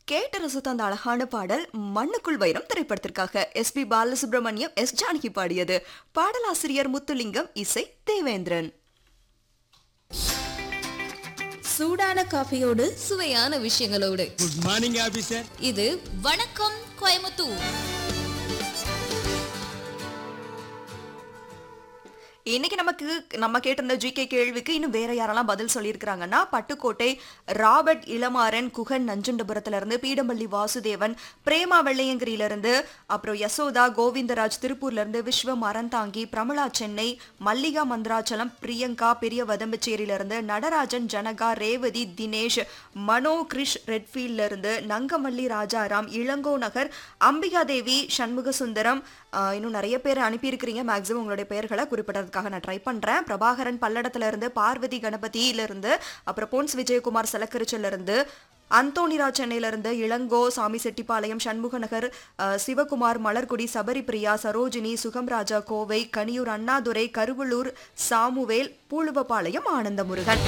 கேட்ட ரசித்த அந்த அழகான பாடல் மண்ணுக்குள் வைரம் திரைப்படத்திற்காக S P Balasubramaniam S Janaki பாடியது பாடலாசிரியர் முத்துலிங்கம் இசை தேவேந்திரன் சூடான காஃபியோடு சுவையான விஷயங்களோடு குட் மார்னிங் ஆபீசர் இது வணக்கம் கோயமுத்தூர் இன்னைக்கு நமக்கு நம்ம கேட்டிருந்த ஜிகே கேள்விக்கு இன்னும் வேற யாரெல்லாம் பதில் சொல்லியிருக்கிறாங்கன்னா பட்டுக்கோட்டை ராபர்ட் இளமாறன் குகன் நஞ்சுண்டபுரத்துல இருந்து பீடம்பள்ளி வாசுதேவன் பிரேமா வெள்ளையங்கிரியில இருந்து அப்புறம் யசோதா கோவிந்தராஜ் திருப்பூர்ல இருந்து விஸ்வ மரந்தாங்கி பிரமலா சென்னை மல்லிகா மந்திராச்சலம் பிரியங்கா பெரிய வதம்பச்சேரியில இருந்து நடராஜன் ஜனகா ரேவதி தினேஷ் மனோ கிரிஷ் ரெட்ஃபீல்ட்ல இருந்து நங்கமல்லி ராஜாராம் இளங்கோ நகர் அம்பிகா தேவி சண்முக சுந்தரம் ஆஹ் இன்னும் நிறைய பேர் அனுப்பியிருக்கிறீங்க மேக்ஸிமம் உங்களுடைய பெயர்களை குறிப்பிடறதுக்காக நான் ட்ரை பண்றேன் பிரபாகரன் பல்லடத்துல இருந்து பார்வதி கணபதியில இருந்து அப்புறம் போன்ஸ் விஜயகுமார் செலக்கரிச்சல்ல இருந்து அந்தோணிராஜ் சென்னையில இருந்து இளங்கோ சாமி செட்டிப்பாளையம் சண்முக நகர் ஆஹ் Sivakumar Malarkudi Sabari Priya Sarojini Sugamraja Kovai Kaniyur Annadurai Karuvalloor Samuel Poozhuvapalayam Anandha Murugan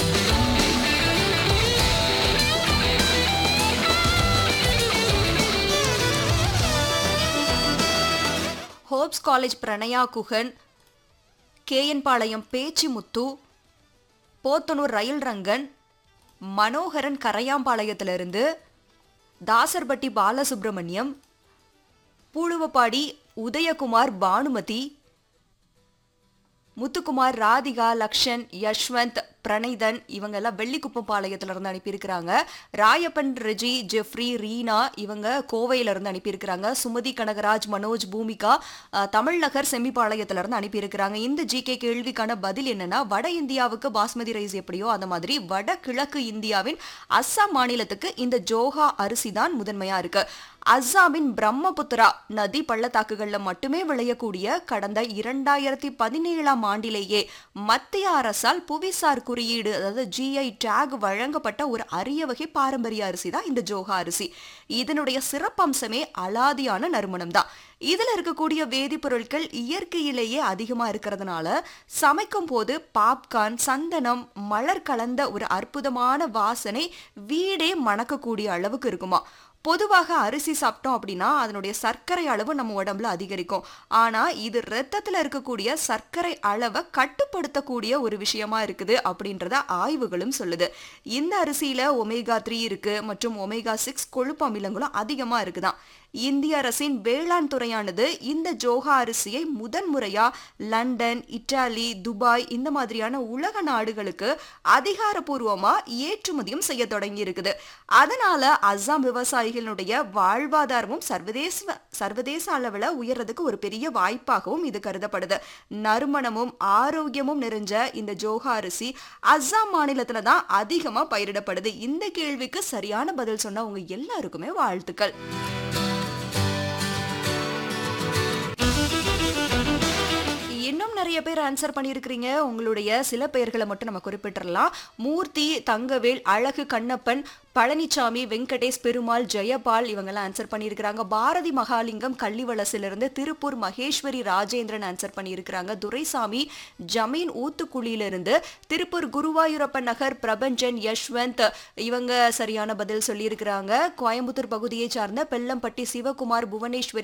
Hopes college Pranaya Guhan K N Palayam Pechimuthu Podanur rail Rangan Manoharan கரையாம்பாளையத்திலிருந்து தாசர்பட்டி பாலசுப்ரமணியம் பூழுவப்பாடி உதயகுமார் பானுமதி முத்துக்குமார் ராதிகா லக்ஷன் யஷ்வந்த் பிரணய்தன் இவங்க எல்லாம் வெள்ளிக்குப்பம் பாளையத்துல இருந்து அனுப்பியிருக்கிறாங்க ராயப்பன் ரெஜி ஜெஃப்ரி ரீனா இவங்க கோவையில இருந்து அனுப்பியிருக்கிறாங்க சுமதி கனகராஜ் மனோஜ் பூமிகா அஹ், தமிழ்நகர் செம்மிபாளையத்துல இருந்து அனுப்பியிருக்கிறாங்க இந்த ஜிகே கேள்விக்கான பதில் என்னன்னா வட இந்தியாவுக்கு பாஸ்மதி ரைஸ் எப்படியோ அந்த மாதிரி வட கிழக்கு இந்தியாவின் அஸ்ஸாம் மாநிலத்துக்கு இந்த ஜோஹா அரிசி தான் முதன்மையா இருக்கு அஸ்ஸாமின் பிரம்மபுத்திரா நதி பள்ளத்தாக்குகள்ல மட்டுமே விளையக்கூடிய கடந்த இரண்டாயிரத்தி பதினேழாம் ஆண்டிலேயே மத்திய அரசால் புவிசார் குறியீடு அதாவது ஜிஐ டேக் வழங்கப்பட்ட ஒரு அரிய வகை பாரம்பரிய அரிசி தான் இந்த ஜோகா அரிசி இதனுடைய சிறப்பம்சமே அலாதியான நறுமணம் தான் இதுல இருக்கக்கூடிய வேதிப்பொருட்கள் இயற்கையிலேயே அதிகமா இருக்கிறதுனால சமைக்கும் போது பாப்கார்ன் சந்தனம் மலர் கலந்த ஒரு அற்புதமான வாசனை வீடே மணக்கக்கூடிய அளவுக்கு இருக்குமா பொதுவாக அரிசி சாப்பிட்டோம் அப்படின்னா அதனுடைய சர்க்கரை அளவு நம்ம உடம்புல அதிகரிக்கும் ஆனா இது ரத்தத்துல இருக்கக்கூடிய சர்க்கரை அளவை கட்டுப்படுத்தக்கூடிய ஒரு விஷயமா இருக்குது அப்படின்றத ஆய்வுகளும் சொல்லுது இந்த அரிசியில ஒமேகா த்ரீ இருக்கு மற்றும் ஒமேகா சிக்ஸ் கொழுப்பு அமிலங்களும் அதிகமா இருக்குதாம் இந்திய அரசின் வேளாண் துறையானது இந்த ஜோகா அரிசியை முதன்முறையா லண்டன் இத்தாலி துபாய் இந்த மாதிரியான உலக நாடுகளுக்கு அதிகாரப்பூர்வமா ஏற்றுமதியும் செய்ய தொடங்கி இருக்குது அதனால அஸ்ஸாம் விவசாயிகளுடைய வாழ்வாதாரமும் சர்வதேச சர்வதேச அளவுல உயர்றதுக்கு ஒரு பெரிய வாய்ப்பாகவும் இது கருதப்படுது நறுமணமும் ஆரோக்கியமும் நிறைஞ்ச இந்த ஜோகா அரிசி அஸ்ஸாம் மாநிலத்துல தான் அதிகமா பயிரிடப்படுது இந்த கேள்விக்கு சரியான பதில் சொன்ன உங்க எல்லாருக்குமே வாழ்த்துக்கள் இன்னும் நிறைய பேர் ஆன்சர் பண்ணியிருக்கிறீங்க உங்களுடைய சில பெயர்களை மட்டும் நம்ம குறிப்பிட்டுறலாம் மூர்த்தி தங்கவேல் அழகு கண்ணப்பன் பழனிசாமி வெங்கடேஷ் பெருமாள் ஜெயபால் இவங்கெல்லாம் ஆன்சர் பண்ணியிருக்கிறாங்க பாரதி மகாலிங்கம் கள்ளிவளசிலிருந்து திருப்பூர் மகேஸ்வரி ராஜேந்திரன் ஆன்சர் பண்ணியிருக்கிறாங்க துரைசாமி ஜமீன் ஊத்துக்குழியிலிருந்து திருப்பூர் குருவாயூரப்பன் நகர் பிரபஞ்சன் யஷ்வந்த் இவங்க சரியான பதில் சொல்லியிருக்கிறாங்க கோயம்புத்தூர் பகுதியை சார்ந்த பெல்லம்பட்டி சிவகுமார் புவனேஸ்வரி